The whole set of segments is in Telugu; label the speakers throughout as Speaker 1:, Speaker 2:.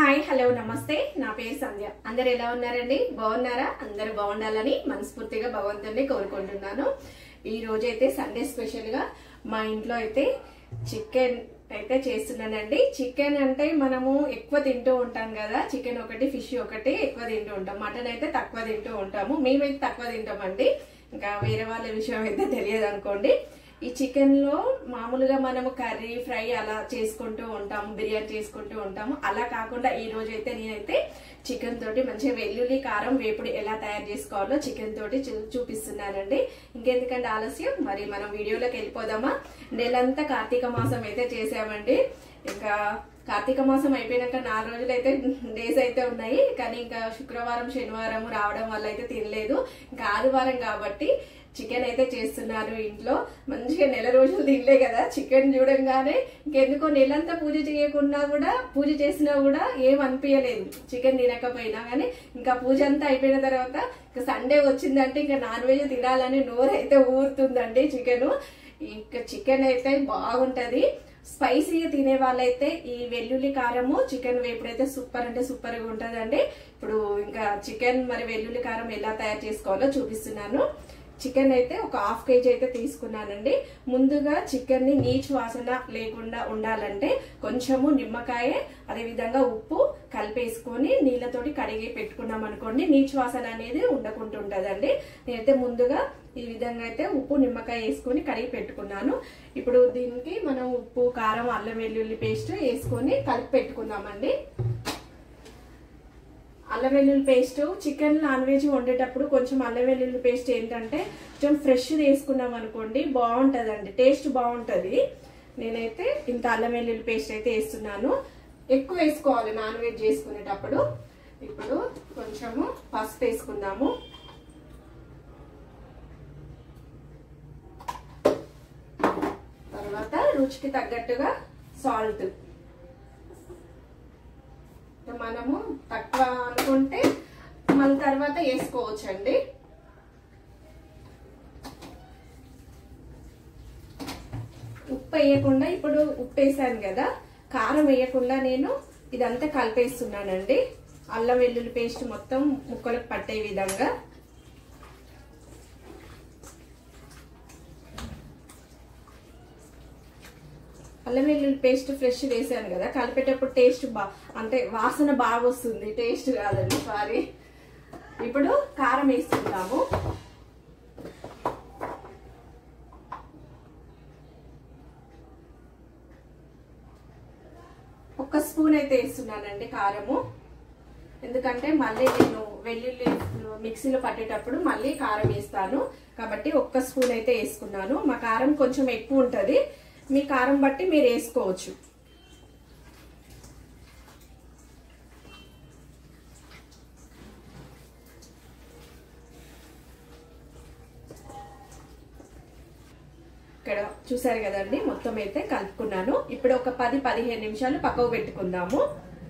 Speaker 1: హాయ్ హలో నమస్తే నా పేరు సంధ్య అందరు ఎలా ఉన్నారండి బాగున్నారా అందరు బాగుండాలని మనస్ఫూర్తిగా భగవంతుని కోరుకుంటున్నాను ఈ రోజు అయితే సండే స్పెషల్ గా మా ఇంట్లో అయితే చికెన్ అయితే చేస్తున్నానండి చికెన్ అంటే మనము ఎక్కువ తింటూ ఉంటాం కదా చికెన్ ఒకటి ఫిష్ ఒకటి ఎక్కువ తింటూ ఉంటాం మటన్ అయితే తక్కువ తింటూ ఉంటాము మేమైతే తక్కువ తింటామండి ఇంకా వేరే వాళ్ళ విషయం అయితే తెలియదు అనుకోండి ఈ చికెన్ లో మామూలుగా మనము కర్రీ ఫ్రై అలా చేసుకుంటూ ఉంటాము బిర్యానీ చేసుకుంటూ ఉంటాము అలా కాకుండా ఈ రోజు అయితే నేనైతే చికెన్ తోటి మంచిగా వెల్లుల్లి కారం వేపుడు ఎలా తయారు చేసుకోవాలో చికెన్ తోటి చూ- చూపిస్తున్నానండి ఇంకెందుకంటే ఆలస్యం మరి మనం వీడియోలోకి వెళ్ళిపోదామా నెలంతా కార్తీక మాసం అయితే చేసామండి ఇంకా కార్తీక మాసం అయిపోయినాక నాలుగు రోజులు అయితే డేస్ అయితే ఉన్నాయి కానీ ఇంకా శుక్రవారం శనివారం రావడం వల్ల అయితే తినలేదు ఇంకా ఆదివారం కాబట్టి చికెన్ అయితే చేస్తున్నారు ఇంట్లో మంచిగా నెల రోజులు తినలే కదా చికెన్ చూడంగానే ఇంకెందుకో నెలంతా పూజ చేయకుండా కూడా పూజ చేసినా కూడా ఏం అనిపించలేదు చికెన్ తినకపోయినా కానీ ఇంకా పూజ అంతా అయిపోయిన తర్వాత ఇంకా సండే వచ్చిందంటే ఇంకా నాన్ వెజ్ తినాలని నోరు అయితే ఊరుతుందండి చికెన్ ఇంకా చికెన్ అయితే బాగుంటది స్పైసీగా తినే వాళ్ళైతే ఈ వెల్లుల్లి కారము చికెన్ వేపుడైతే సూపర్ అంటే సూపర్ గా ఉంటదండి ఇప్పుడు ఇంకా చికెన్ మరి వెల్లుల్లి కారం ఎలా తయారు చేసుకోవాలో చూపిస్తున్నాను చికెన్ అయితే ఒక హాఫ్ కేజీ అయితే తీసుకున్నానండి ముందుగా చికెన్ ని నీచు వాసన లేకుండా ఉండాలంటే కొంచెము నిమ్మకాయ అదే విధంగా ఉప్పు కలిపేసుకొని నీళ్ళతోటి కడిగి పెట్టుకున్నాం అనుకోండి నీచు వాసన అనేది ఉండకుండా ఉంటదండి నేనైతే ముందుగా ఈ విధంగా అయితే ఉప్పు నిమ్మకాయ వేసుకొని కడిగి పెట్టుకున్నాను ఇప్పుడు దీనికి మనం ఉప్పు కారం అల్లం వెల్లుల్లి పేస్ట్ వేసుకొని కలిపి పెట్టుకుందామండి అల్లం వెల్లుల్లి పేస్ట్ చికెన్ నాన్ వెజ్ వండేటప్పుడు కొంచెం అల్లం వెల్లుల్లి పేస్ట్ ఏంటంటే కొంచెం ఫ్రెష్ వేసుకున్నాం అనుకోండి బాగుంటదండి టేస్ట్ బాగుంటది నేనైతే ఇంత అల్లం వెల్లుల్లి పేస్ట్ అయితే వేస్తున్నాను ఎక్కువ వేసుకోవాలి నాన్ వెజ్ చేసుకునేటప్పుడు ఇప్పుడు కొంచెము పసుపు వేసుకుందాము తర్వాత రుచికి తగ్గట్టుగా సాల్ట్ మనము తక్కువ అనుకుంటే మళ్ళీ తర్వాత వేసుకోవచ్చండి ఉప్పు వేయకుండా ఇప్పుడు ఉప్పు వేసాను కదా కారం వేయకుండా నేను ఇదంతా కలిపేస్తున్నానండి అల్లం వెల్లుల్లి పేస్ట్ మొత్తం ముక్కలకు పట్టే విధంగా అల్లం వెల్లుల్లి పేస్ట్ ఫ్రెష్ వేసాను కదా కలిపేటప్పుడు టేస్ట్ బా అంటే వాసన బాగా వస్తుంది టేస్ట్ కాదండి సారీ ఇప్పుడు కారం వేసుకుందాము ఒక్క స్పూన్ అయితే వేస్తున్నానండి కారము ఎందుకంటే మళ్ళీ నేను వెల్లుల్లి మిక్సీలో పట్టేటప్పుడు మళ్ళీ కారం వేస్తాను కాబట్టి ఒక్క స్పూన్ అయితే వేసుకున్నాను మా కారం కొంచెం ఎక్కువ ఉంటుంది మీ కారం బట్టి మీరు వేసుకోవచ్చు ఇక్కడ చూసారు కదండి మొత్తం అయితే కలుపుకున్నాను ఇప్పుడు ఒక పది పదిహేను నిమిషాలు పక్కకు పెట్టుకుందాము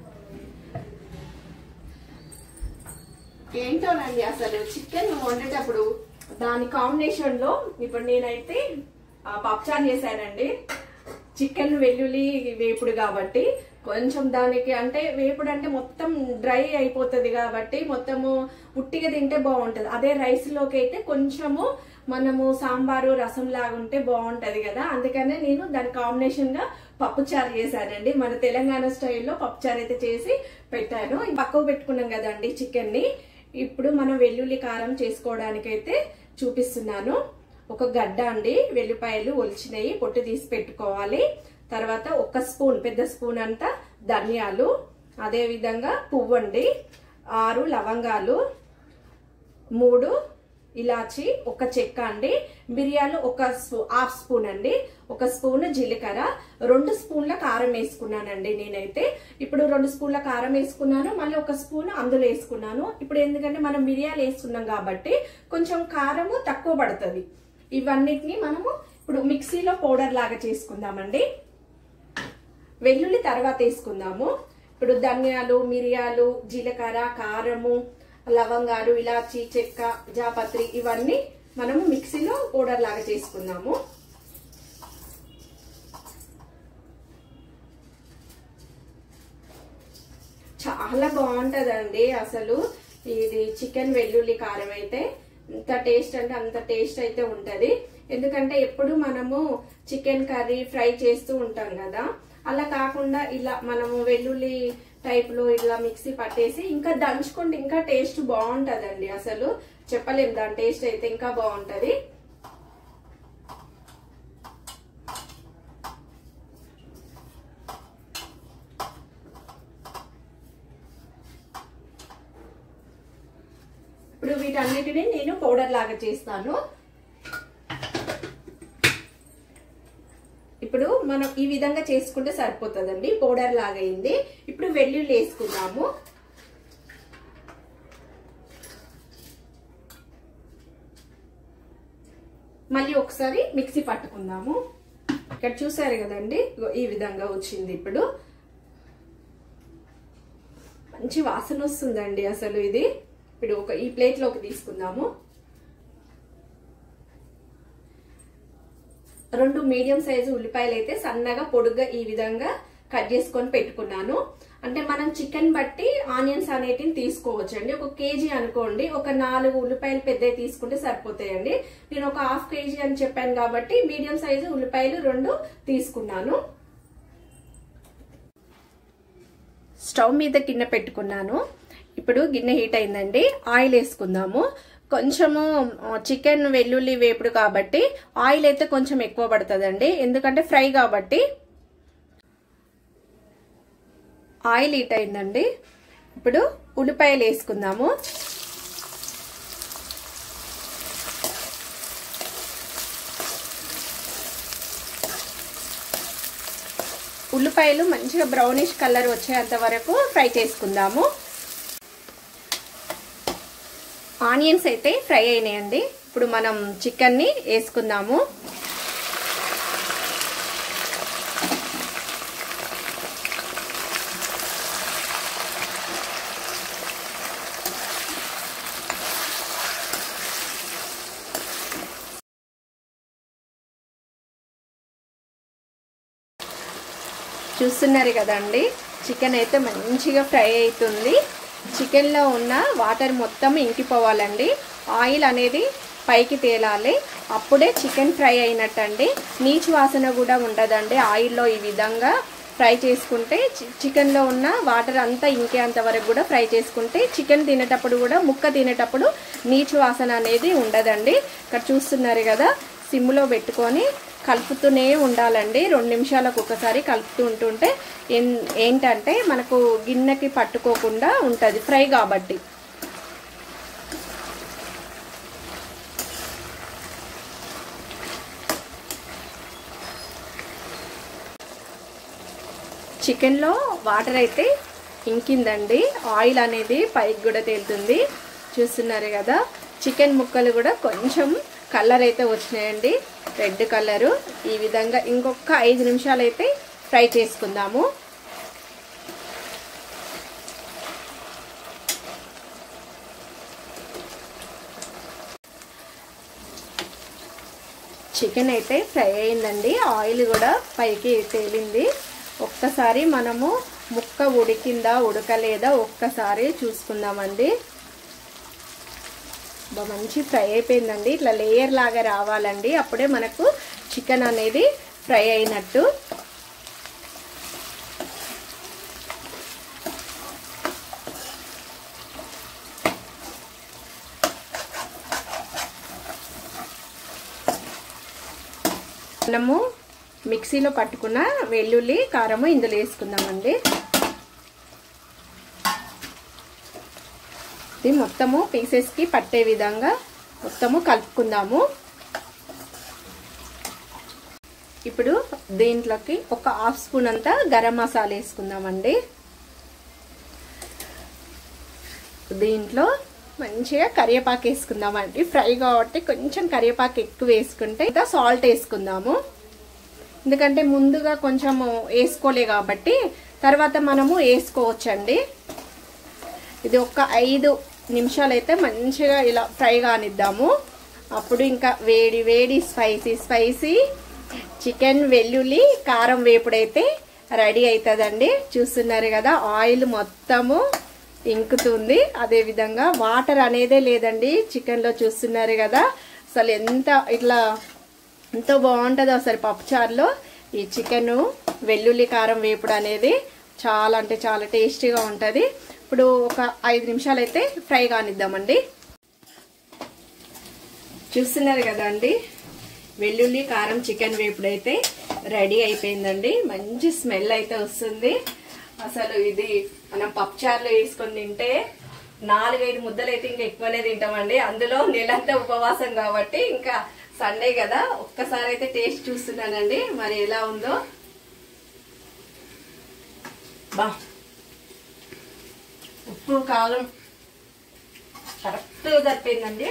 Speaker 1: ఏంటోనండి అసలు చికెన్ వండేటప్పుడు దాని కాంబినేషన్ లో ఇప్పుడు నేనైతే ఆ, పప్చార్ చేశానండి చికెన్ వెల్లుల్లి వేపుడు కాబట్టి కొంచెం దానికి అంటే వేపుడు అంటే మొత్తం డ్రై అయిపోతుంది కాబట్టి మొత్తము ఉట్టిగా తింటే బాగుంటది అదే రైస్ లోకి అయితే కొంచెము మనము సాంబారు రసం లాగా ఉంటే బాగుంటది కదా అందుకనే నేను దాని కాంబినేషన్ గా పప్పుచారు చేశానండి మన తెలంగాణ స్టైల్లో పప్పుచారు అయితే చేసి పెట్టాను పక్కకు పెట్టుకున్నాం కదండి చికెన్ ని ఇప్పుడు మనం వెల్లుల్లి కారం చేసుకోవడానికైతే చూపిస్తున్నాను ఒక గడ్డ అండి వెల్లిపాయలు ఒలిచినవి పొట్టు తీసి పెట్టుకోవాలి తర్వాత ఒక స్పూన్ పెద్ద స్పూన్ అంతా ధనియాలు అదే విధంగా పువ్వు అండి ఆరు లవంగాలు మూడు ఇలాచి ఒక చెక్క అండి మిరియాలు ఒక స్పూ హాఫ్ స్పూన్ అండి ఒక స్పూన్ జీలకర్ర రెండు స్పూన్ల కారం వేసుకున్నానండి నేనైతే ఇప్పుడు రెండు స్పూన్ల కారం వేసుకున్నాను మళ్ళీ ఒక స్పూన్ అందులో వేసుకున్నాను ఇప్పుడు ఎందుకంటే మనం మిరియాలు వేసుకున్నాం కాబట్టి కొంచెం కారము తక్కువ పడుతుంది ఇవన్నిటిని మనము ఇప్పుడు మిక్సీలో పౌడర్ లాగా చేసుకుందామండి వెల్లుల్లి తర్వాత వేసుకుందాము ఇప్పుడు ధనియాలు మిరియాలు జీలకర్ర కారము లవంగాలు ఇలాచి చెక్క జాపత్రి ఇవన్నీ మనము మిక్సీలో పౌడర్ లాగా చేసుకుందాము చాలా బాగుంటదండి అసలు ఇది చికెన్ వెల్లుల్లి కారం అయితే ఎంత టేస్ట్ అంటే అంత టేస్ట్ అయితే ఉంటది ఎందుకంటే ఎప్పుడు మనము చికెన్ కర్రీ ఫ్రై చేస్తూ ఉంటాం కదా అలా కాకుండా ఇలా మనము వెల్లుల్లి టైప్ లో ఇట్లా మిక్సీ పట్టేసి ఇంకా దంచుకుంటే ఇంకా టేస్ట్ బాగుంటదండి అసలు చెప్పలేం దాని టేస్ట్ అయితే ఇంకా బాగుంటది ఇప్పుడు వీటన్నిటిని నేను పౌడర్ లాగా చేస్తాను ఇప్పుడు మనం ఈ విధంగా చేసుకుంటే సరిపోతుందండి పౌడర్ లాగా అయింది ఇప్పుడు వెల్లుల్లి వేసుకుందాము మళ్ళీ ఒకసారి మిక్సీ పట్టుకుందాము ఇక్కడ చూసారు కదండి ఇగో ఈ విధంగా వచ్చింది ఇప్పుడు మంచి వాసన వస్తుందండి అసలు ఇది ఇప్పుడు ఒక ఈ ప్లేట్లోకి తీసుకుందాము రెండు మీడియం సైజు ఉల్లిపాయలు అయితే సన్నగా పొడుగ్గా ఈ విధంగా కట్ చేసుకొని పెట్టుకున్నాను అంటే మనం చికెన్ బట్టి ఆనియన్స్ అనేటివి తీసుకోవచ్చండి ఒక కేజీ అనుకోండి ఒక నాలుగు ఉల్లిపాయలు పెద్దవి తీసుకుంటే సరిపోతాయండి నేను ఒక హాఫ్ కేజీ అని చెప్పాను కాబట్టి మీడియం సైజు ఉల్లిపాయలు రెండు తీసుకున్నాను స్టవ్ మీద గిన్నె పెట్టుకున్నాను ఇప్పుడు గిన్నె హీట్ అయిందండి ఆయిల్ వేసుకుందాము కొంచెము చికెన్ వెల్లుల్లి వేపుడు కాబట్టి ఆయిల్ అయితే కొంచెం ఎక్కువ పడుతుందండి ఎందుకంటే ఫ్రై కాబట్టి ఆయిల్ హీట్ అయిందండి ఇప్పుడు ఉల్లిపాయలు వేసుకుందాము ఉల్లిపాయలు మంచిగా బ్రౌనిష్ కలర్ వచ్చేంత వరకు ఫ్రై చేసుకుందాము ఆనియన్స్ అయితే ఫ్రై అయినాయండి ఇప్పుడు మనం చికెన్ని వేసుకుందాము చూస్తున్నారు కదండి చికెన్ అయితే మంచిగా ఫ్రై అవుతుంది చికెన్లో ఉన్న వాటర్ మొత్తం ఇంకిపోవాలండి ఆయిల్ అనేది పైకి తేలాలి అప్పుడే చికెన్ ఫ్రై అయినట్టండి నీచు వాసన కూడా ఉండదండి ఆయిల్లో ఈ విధంగా ఫ్రై చేసుకుంటే చికెన్లో ఉన్న వాటర్ అంతా ఇంకేంత వరకు కూడా ఫ్రై చేసుకుంటే చికెన్ తినేటప్పుడు కూడా ముక్క తినేటప్పుడు నీచు వాసన అనేది ఉండదండి ఇక్కడ చూస్తున్నారు కదా సిమ్లో పెట్టుకొని కలుపుతూనే ఉండాలండి రెండు నిమిషాలకు ఒకసారి కలుపుతూ ఉంటుంటే ఏంటంటే మనకు గిన్నెకి పట్టుకోకుండా ఉంటుంది ఫ్రై కాబట్టి చికెన్లో వాటర్ అయితే ఇంకిందండి ఆయిల్ అనేది పైకి కూడా తేలుతుంది చూస్తున్నారు కదా చికెన్ ముక్కలు కూడా కొంచెం కలర్ అయితే వచ్చినాయండి రెడ్ కలరు ఈ విధంగా ఇంకొక ఐదు నిమిషాలు అయితే ఫ్రై చేసుకుందాము చికెన్ అయితే ఫ్రై అయిందండి ఆయిల్ కూడా పైకి తేలింది ఒక్కసారి మనము ముక్క ఉడికిందా ఉడకలేదా ఒక్కసారి చూసుకుందామండి మంచి ఫ్రై అయిపోయిందండి ఇట్లా లేయర్ లాగా రావాలండి అప్పుడే మనకు చికెన్ అనేది ఫ్రై అయినట్టు మనము మిక్సీలో పట్టుకున్న వెల్లుల్లి కారము ఇందులో వేసుకుందామండి ఇది మొత్తము పీసెస్కి పట్టే విధంగా మొత్తము కలుపుకుందాము ఇప్పుడు దీంట్లోకి ఒక హాఫ్ స్పూన్ అంతా గరం మసాలా వేసుకుందామండి దీంట్లో మంచిగా కరివేపాకు వేసుకుందామండి ఫ్రై కాబట్టి కొంచెం కరివేపాకు ఎక్కువ వేసుకుంటే ఇంకా సాల్ట్ వేసుకుందాము ఎందుకంటే ముందుగా కొంచెం వేసుకోలే కాబట్టి తర్వాత మనము వేసుకోవచ్చండి ఇది ఒక ఐదు నిమిషాలు అయితే మంచిగా ఇలా ఫ్రై కానిద్దాము అప్పుడు ఇంకా వేడి వేడి స్పైసీ స్పైసీ చికెన్ వెల్లుల్లి కారం వేపుడైతే రెడీ అవుతుందండి చూస్తున్నారు కదా ఆయిల్ మొత్తము ఇంకుతుంది అదే విధంగా వాటర్ అనేదే లేదండి చికెన్లో చూస్తున్నారు కదా అసలు ఎంత ఇట్లా ఎంతో బాగుంటుందో అసలు పప్పుచారులో ఈ చికెన్ వెల్లుల్లి కారం వేపుడు అనేది చాలా అంటే చాలా టేస్టీగా ఉంటుంది ఇప్పుడు ఒక ఐదు నిమిషాలు అయితే ఫ్రై కానిద్దామండి చూస్తున్నారు కదా అండి వెల్లుల్లి కారం చికెన్ వేపుడు అయితే రెడీ అయిపోయిందండి మంచి స్మెల్ అయితే వస్తుంది అసలు ఇది మనం పప్పుచారులో వేసుకొని తింటే నాలుగైదు ముద్దలు అయితే ఇంకా ఎక్కువనే తింటామండి అందులో నెలంతా ఉపవాసం కాబట్టి ఇంకా సండే కదా ఒక్కసారి అయితే టేస్ట్ చూస్తున్నానండి మరి ఎలా ఉందో బా ఉప్పు కారం కరెక్ట్గా సరిపోయిందండి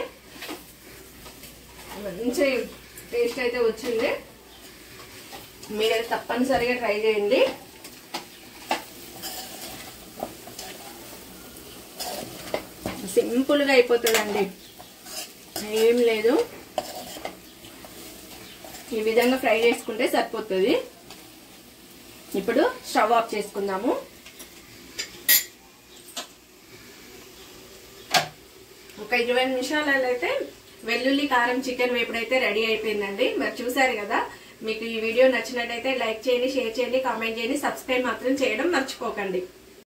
Speaker 1: మంచి టేస్ట్ అయితే వచ్చింది మీరైతే తప్పనిసరిగా ట్రై చేయండి సింపుల్గా అయిపోతుందండి ఏం లేదు ఈ విధంగా ఫ్రై చేసుకుంటే సరిపోతుంది ఇప్పుడు స్టవ్ ఆఫ్ చేసుకుందాము ఒక ఇరవై నిమిషాలలో అయితే వెల్లుల్లి కారం చికెన్ వేపుడైతే రెడీ అయిపోయిందండి మరి చూసారు కదా మీకు ఈ వీడియో నచ్చినట్టయితే లైక్ చేయండి షేర్ చేయండి కామెంట్ చేయండి సబ్స్క్రైబ్ మాత్రం చేయడం మర్చిపోకండి